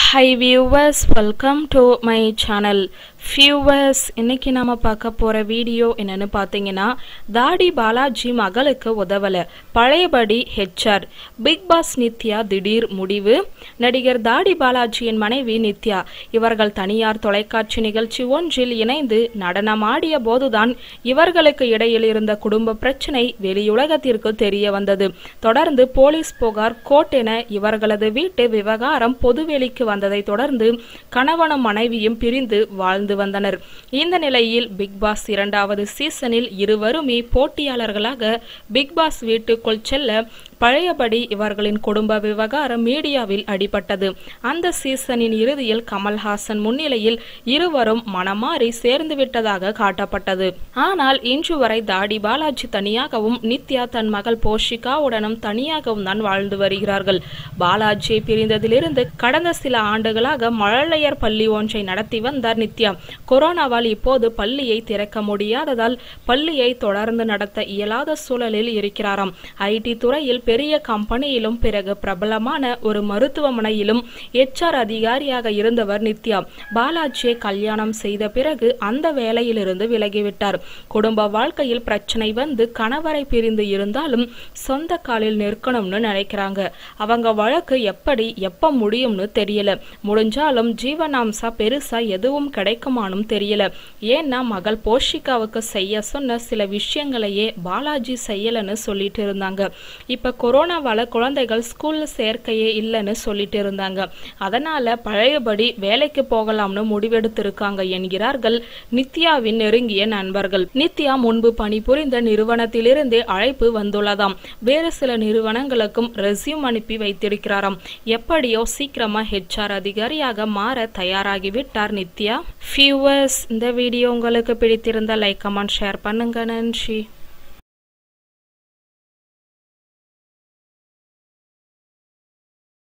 high viewers welcome to my channel viewers இன்னைக்கு நாம பார்க்க போற வீடியோ என்னன்னு பார்த்தீங்கன்னா தாடி பாலாஜி மகளுக்கு உதவல பழையபடி ஹெச்ஆர் பிக் பாஸ் நித்யா திடீர் முடிவு நடிகர் தாடி பாலாஜியின் மனைவி நித்யா இவர்கள் தனியார் தொலைக்காட்சி நிகழ்ச்சி ஒன்றில் இணைந்து நடனமாடிய போதுதான் இவர்களுக்கு இடையில் இருந்த குடும்ப பிரச்சனை வெளியுலகத்திற்கு தெரிய வந்தது தொடர்ந்து போலீஸ் புகார் கோர்ட் என இவர்களது வீட்டு விவகாரம் பொதுவெளிக்கு வந்ததை தொடர்ந்து கணவனும் மனைவியும் பிரிந்து வாழ்ந்து வந்தனர் இந்த நிலையில் பிக் பாஸ் இரண்டாவது சீசனில் இருவருமே போட்டியாளர்களாக பிக் பாஸ் வீட்டுக்குள் செல்ல பழையபடி இவர்களின் குடும்ப விவகாரம் மீடியாவில் அடிபட்டது அந்த சீசனின் இறுதியில் கமல்ஹாசன் முன்னிலையில் இருவரும் மனமாறி சேர்ந்து விட்டதாக காட்டப்பட்டது ஆனால் இன்று வரை தாடி பாலாஜி தனியாகவும் நித்யா தன் மகள் போஷிகாவுடனும் தனியாகவும் தான் வாழ்ந்து வருகிறார்கள் பாலாஜியை பிரிந்ததிலிருந்து கடந்த சில ஆண்டுகளாக மழலையர் பள்ளி ஒன்றை நடத்தி வந்தார் நித்யா கொரோனாவால் இப்போது பள்ளியை திறக்க முடியாததால் பள்ளியை தொடர்ந்து நடத்த இயலாத சூழலில் இருக்கிறாராம் ஐடி துறையில் பெரிய கம்பெனியிலும் பிறகு பிரபலமான ஒரு மருத்துவமனையிலும் எச்ஆர் அதிகாரியாக இருந்தவர் நித்யா பாலாஜியை கல்யாணம் செய்த பிறகு அந்த வேலையிலிருந்து விலகிவிட்டார் குடும்ப வாழ்க்கையில் பிரச்சனை வந்து கணவரை பிரிந்து இருந்தாலும் சொந்த காலில் நிற்கணும்னு நினைக்கிறாங்க அவங்க வழக்கு எப்படி எப்ப முடியும்னு தெரியல முடிஞ்சாலும் ஜீவனாம்சா பெருசா எதுவும் கிடைக்குமானும் தெரியல ஏன்னா மகள் போஷிகாவுக்கு செய்ய சொன்ன சில விஷயங்களையே பாலாஜி செய்யலன்னு சொல்லிட்டு இருந்தாங்க இப்ப கொரோனாவால குழந்தைகள் ஸ்கூல்ல சேர்க்கையே இல்லைன்னு சொல்லிட்டு இருந்தாங்க அதனால பழையபடி வேலைக்கு போகலாம்னு முடிவெடுத்திருக்காங்க என்கிறார்கள் நித்யாவின் நெருங்கிய நண்பர்கள் நித்யா முன்பு பணிபுரிந்த நிறுவனத்திலிருந்தே அழைப்பு வந்துள்ளதாம் வேறு சில நிறுவனங்களுக்கும் ரெஸ்யூம் அனுப்பி வைத்திருக்கிறாராம் எப்படியோ சீக்கிரமா ஹெச்ஆர் அதிகாரியாக மாற தயாராகிவிட்டார் நித்யா ஃபியூவர்ஸ் இந்த வீடியோ உங்களுக்கு பிடித்திருந்த லைக் கமெண்ட் ஷேர் பண்ணுங்க நன்றி